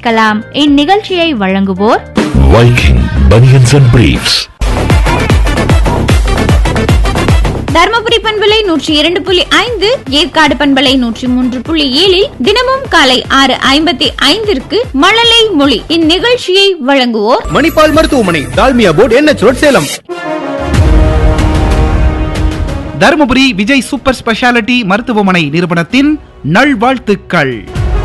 கேட்கலாம் இந்நிகழ்ச்சியை வழங்குவோர் Viking Bunions and Briefs. Dharmapuri பண்பலை நூற்றி இரண்டு புள்ளி ஐந்து ஏற்காடு பண்பலை நூற்றி மூன்று புள்ளி ஏழில் தினமும் காலை ஆறு ஐம்பத்தி ஐந்திற்கு மழலை மொழி இந்நிகழ்ச்சியை வழங்குவோர் மணிப்பால் மருத்துவமனை Dalmia board NH road Salem Dharmapuri Vijay super speciality மருத்துவமனை நிறுவனத்தின் நல்வாழ்த்துக்கள்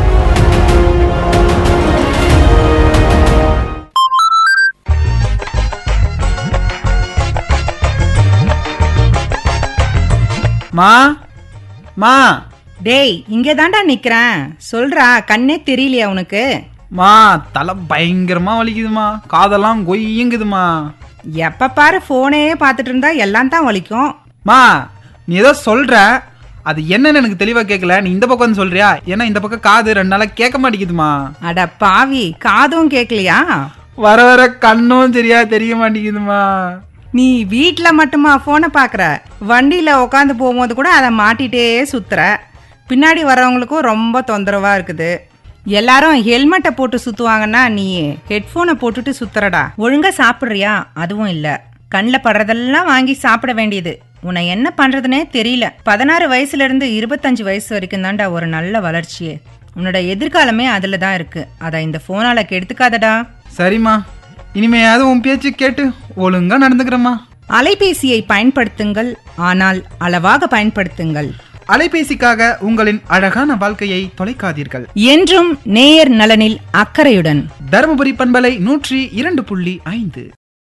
மா மா டேய் இங்கே தாண்டா நிக்கிறேன் சொல்றா கண்ணே தெரியலையா உனக்கு மா தலை பயங்கரமா வலிக்குதுமா காதெல்லாம் கொய்யுங்குதுமா எப்ப பாரு போனே பார்த்துட்டு இருந்தா எல்லாம் தான் வலிக்கும் மா நீ ஏதோ சொல்ற அது என்னன்னு எனக்கு தெளிவா கேட்கல நீ இந்த பக்கம் வந்து சொல்றியா ஏன்னா இந்த பக்கம் காது ரெண்டு நாளா கேட்க மாட்டேங்குதுமா அட பாவி காதும் கேட்கலையா வர வர கண்ணும் சரியா தெரிய மாட்டேங்குதுமா நீ வீட்ல மட்டுமா போனை பாக்குற வண்டியில உட்காந்து போகும்போது கூட அதை மாட்டிட்டே சுத்துற பின்னாடி வர்றவங்களுக்கும் ரொம்ப தொந்தரவா இருக்குது எல்லாரும் ஹெல்மெட்டை போட்டு சுத்துவாங்கன்னா நீ ஹெட்ஃபோனை போட்டுட்டு சுத்துறடா ஒழுங்கா சாப்பிடுறியா அதுவும் இல்ல கண்ணில் படுறதெல்லாம் வாங்கி சாப்பிட வேண்டியது உன்னை என்ன பண்றதுனே தெரியல பதினாறு வயசுல இருந்து இருபத்தஞ்சு வயசு வரைக்கும் தான்டா ஒரு நல்ல வளர்ச்சியே உன்னோட எதிர்காலமே அதுல தான் இருக்கு அதை இந்த போனால கெடுத்துக்காதடா சரிம்மா இனிமையாவது உன் பேச்சு கேட்டு ஒழுங்கா நடந்துக்கிறேம்மா அலைபேசியை பயன்படுத்துங்கள் ஆனால் அளவாக பயன்படுத்துங்கள் அலைபேசிக்காக உங்களின் அழகான வாழ்க்கையை தொலைக்காதீர்கள் என்றும் நேயர் நலனில் அக்கறையுடன் தருமபுரி பண்பலை நூற்றி இரண்டு புள்ளி ஐந்து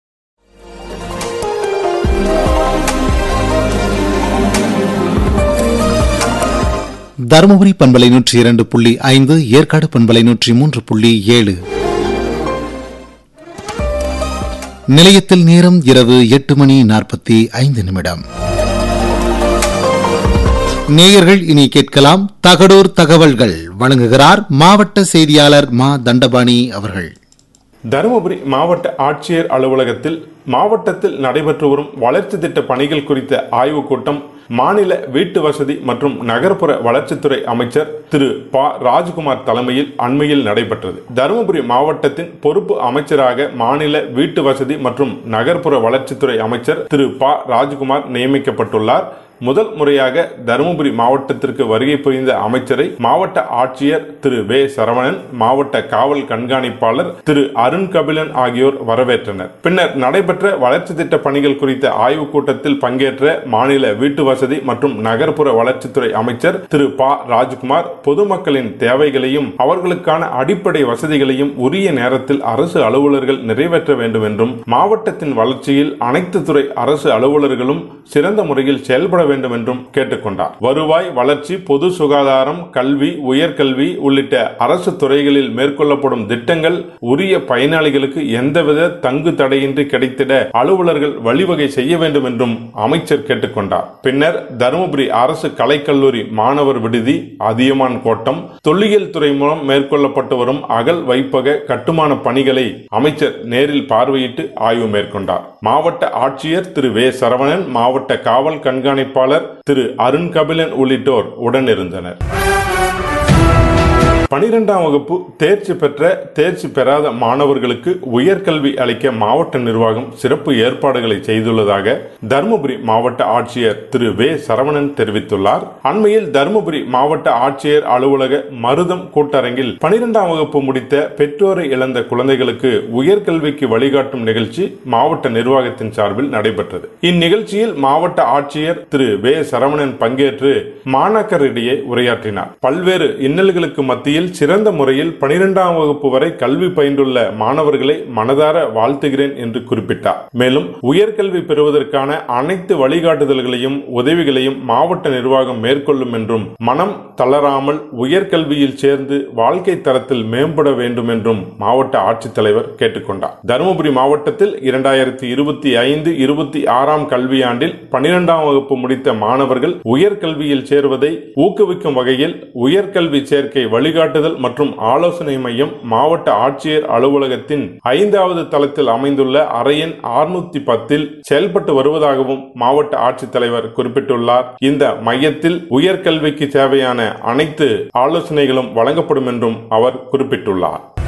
தருமபுரி பண்பலை நூற்றி இரண்டு புள்ளி ஐந்து ஏற்காடு பண்பலை நூற்றி மூன்று புள்ளி ஏழு நிலையத்தில் நேரம் இரவு எட்டு மணி நாற்பத்தி ஐந்து நிமிடம் நேயர்கள் இனி கேட்கலாம் தகடூர் தகவல்கள் வழங்குகிறார் மாவட்ட செய்தியாளர் மா தண்டபாணி அவர்கள் தருமபுரி மாவட்ட ஆட்சியர் அலுவலகத்தில் மாவட்டத்தில் நடைபெற்று வரும் வளர்ச்சி திட்ட பணிகள் குறித்த ஆய்வுக் கூட்டம் மாநில வீட்டு வசதி மற்றும் நகர்ப்புற வளர்ச்சித்துறை அமைச்சர் திரு ப ராஜ்குமார் தலைமையில் அண்மையில் நடைபெற்றது தருமபுரி மாவட்டத்தின் பொறுப்பு அமைச்சராக மாநில வீட்டு வசதி மற்றும் நகர்ப்புற வளர்ச்சித்துறை அமைச்சர் திரு ப ராஜ்குமார் நியமிக்கப்பட்டுள்ளார் முதல் முறையாக தருமபுரி மாவட்டத்திற்கு வருகை புரிந்த அமைச்சரை மாவட்ட ஆட்சியர் திரு வே சரவணன் மாவட்ட காவல் கண்காணிப்பாளர் திரு அருண் கபிலன் ஆகியோர் வரவேற்றனர் பின்னர் நடைபெற்ற வளர்ச்சி திட்ட பணிகள் குறித்த ஆய்வுக் கூட்டத்தில் பங்கேற்ற மாநில வீட்டு வசதி மற்றும் நகர்ப்புற வளர்ச்சித்துறை அமைச்சர் திரு ப ராஜ்குமார் பொதுமக்களின் தேவைகளையும் அவர்களுக்கான அடிப்படை வசதிகளையும் உரிய நேரத்தில் அரசு அலுவலர்கள் நிறைவேற்ற வேண்டும் என்றும் மாவட்டத்தின் வளர்ச்சியில் அனைத்து துறை அரசு அலுவலர்களும் சிறந்த முறையில் செயல்பட வேண்டும் என்றும் கேட்டுக்கொண்டார் வருவாய் வளர்ச்சி பொது சுகாதாரம் கல்வி உயர்கல்வி உள்ளிட்ட அரசு துறைகளில் மேற்கொள்ளப்படும் திட்டங்கள் உரிய பயனாளிகளுக்கு எந்தவித தங்கு தடையின்றி கிடைத்திட அலுவலர்கள் வழிவகை செய்ய வேண்டும் என்றும் அமைச்சர் கேட்டுக்கொண்டார் பின்னர் தருமபுரி அரசு கலைக்கல்லூரி மாணவர் விடுதி அதியமான் கோட்டம் தொல்லியல் துறை மூலம் மேற்கொள்ளப்பட்டு வரும் அகல் வைப்பக கட்டுமான பணிகளை அமைச்சர் நேரில் பார்வையிட்டு ஆய்வு மேற்கொண்டார் மாவட்ட ஆட்சியர் திரு வே சரவணன் மாவட்ட காவல் கண்காணிப்பாளர் திரு அருண் கபிலன் உள்ளிட்டோர் உடனிருந்தனர் பனிரெண்டாம் வகுப்பு தேர்ச்சி பெற்ற தேர்ச்சி பெறாத மாணவர்களுக்கு உயர்கல்வி அளிக்க மாவட்ட நிர்வாகம் சிறப்பு ஏற்பாடுகளை செய்துள்ளதாக தருமபுரி மாவட்ட ஆட்சியர் திரு வே சரவணன் தெரிவித்துள்ளார் அண்மையில் தருமபுரி மாவட்ட ஆட்சியர் அலுவலக மருதம் கூட்டரங்கில் பனிரெண்டாம் வகுப்பு முடித்த பெற்றோரை இழந்த குழந்தைகளுக்கு உயர்கல்விக்கு வழிகாட்டும் நிகழ்ச்சி மாவட்ட நிர்வாகத்தின் சார்பில் நடைபெற்றது இந்நிகழ்ச்சியில் மாவட்ட ஆட்சியர் திரு வே சரவணன் பங்கேற்று மாணாக்கரிடையே உரையாற்றினார் பல்வேறு இன்னல்களுக்கு மத்தியில் சிறந்த முறையில் பனிரெண்டாம் வகுப்பு வரை கல்வி பயின்றுள்ள மாணவர்களை மனதார வாழ்த்துகிறேன் என்று குறிப்பிட்டார் மேலும் உயர்கல்வி பெறுவதற்கான அனைத்து வழிகாட்டுதல்களையும் உதவிகளையும் மாவட்ட நிர்வாகம் மேற்கொள்ளும் என்றும் மனம் தளராமல் உயர்கல்வியில் சேர்ந்து வாழ்க்கை தரத்தில் மேம்பட வேண்டும் என்றும் மாவட்ட ஆட்சித்தலைவர் கேட்டுக்கொண்டார் தருமபுரி மாவட்டத்தில் இரண்டாயிரத்தி இருபத்தி ஐந்து இருபத்தி ஆறாம் கல்வியாண்டில் பனிரெண்டாம் வகுப்பு முடித்த மாணவர்கள் உயர்கல்வியில் சேர்வதை ஊக்குவிக்கும் வகையில் உயர்கல்வி சேர்க்கை வழிகாட்டுதல் மற்றும் ஆலோசனை மையம் மாவட்ட ஆட்சியர் அலுவலகத்தின் ஐந்தாவது தளத்தில் அமைந்துள்ள அறையின் ஆறுநூத்தி பத்தில் செயல்பட்டு வருவதாகவும் மாவட்ட ஆட்சித்தலைவர் குறிப்பிட்டுள்ளார் இந்த மையத்தில் உயர்கல்விக்கு தேவையான அனைத்து ஆலோசனைகளும் வழங்கப்படும் என்றும் அவர் குறிப்பிட்டுள்ளார்